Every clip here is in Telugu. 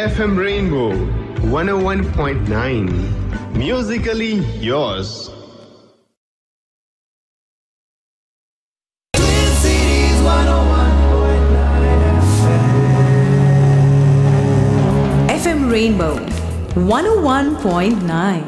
FM Rainbow 101.9. Musically yours. FM Rainbow 101.9.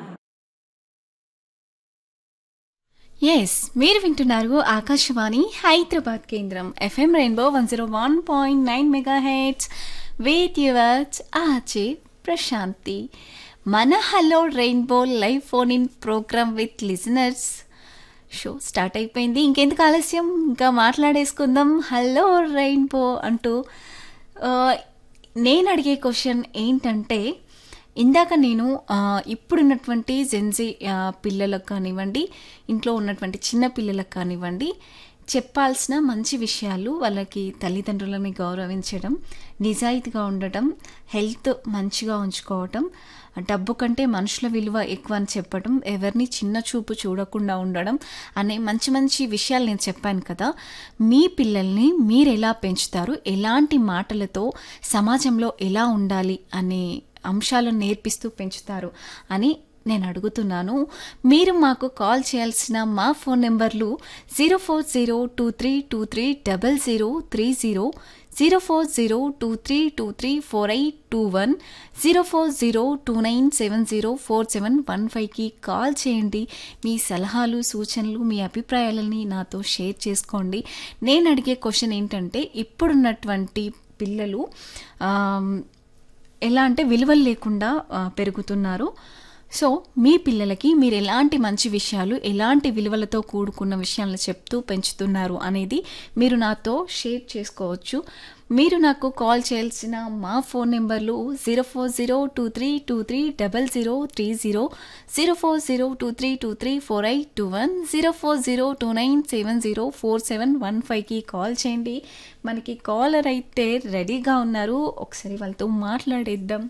Yes మీరు వింటున్నారు ఆకాశవాణి హైదరాబాద్ కేంద్రం FM rainbow one zero one point nine mega heads with yours ఆచే ప్రశాంతి మన hello rainbow live phone in program with listeners show start అయిపోయింది ఇంకెందుకు ఆలస్యం ఇంకా మాట్లాడేసుకుందాం హలో రెయిన్బో అంటూ ఆ, నేను అడిగే క్వశ్చన్ ఏంటంటే ఇందాక నేను ఆ, ఇప్పుడున్నటువంటి జెన్జీ ఆ, పిల్లలకు కానివ్వండి ఇంట్లో ఉన్నటువంటి చిన్న పిల్లలకు కానివ్వండి చెప్పాల్సిన మంచి విషయాలు వాళ్ళకి తల్లిదండ్రులని గౌరవించడం నిజాయితీగా ఉండటం హెల్త్ మంచిగా ఉంచుకోవటం డబ్బు కంటే మనుషుల విలువ ఎక్కువ అని చెప్పడం ఎవరిని చిన్న చూపు చూడకుండా ఉండడం అనే మంచి మంచి విషయాలు నేను చెప్పాను కదా మీ పిల్లల్ని మీరు ఎలా పెంచుతారు ఎలాంటి మాటలతో సమాజంలో ఎలా ఉండాలి అనే అంశాలను నేర్పిస్తూ పెంచుతారు అని నేను అడుగుతున్నాను మీరు మాకు కాల్ చేయాల్సిన మా ఫోన్ నెంబర్లు zero four zero two three two three double zero three zero zero four zero two three two three four eight two one zero four zero two nine seven zero four seven one ఫైవ్కి కాల్ చేయండి మీ సలహాలు సూచనలు మీ అభిప్రాయాలని నాతో షేర్ చేసుకోండి నేను అడిగే క్వశ్చన్ ఏంటంటే ఇప్పుడున్నటువంటి పిల్లలు ఆమ్, ఎలా అంటే విలువలు లేకుండా ఆ, పెరుగుతున్నారు సో మీ పిల్లలకి మీరు ఎలాంటి మంచి విషయాలు ఎలాంటి విలువలతో కూడుకున్న విషయాలను చెప్తూ పెంచుతున్నారు అనేది మీరు నాతో షేర్ చేసుకోవచ్చు మీరు నాకు కాల్ చేయాల్సిన మా ఫోన్ నెంబర్లు zero four zero two three two three double zero three zero zero four zero two three two three four eight two one zero four zero two nine seven zero four seven one ఫైవ్కి కాల్ చేయండి మనకి కాలర్ అయితే రెడీగా ఉన్నారు ఒకసారి వాళ్ళతో మాట్లాడేద్దాం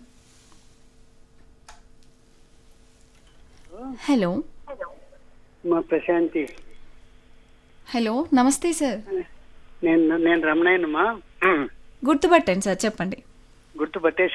హలో మా ప్రశాంతి హలో నమస్తే సార్ నేను నేను రమణయ్యనమ్మా గుర్తుపట్టండి సార్ చెప్పండి గుర్తుపట్టేసి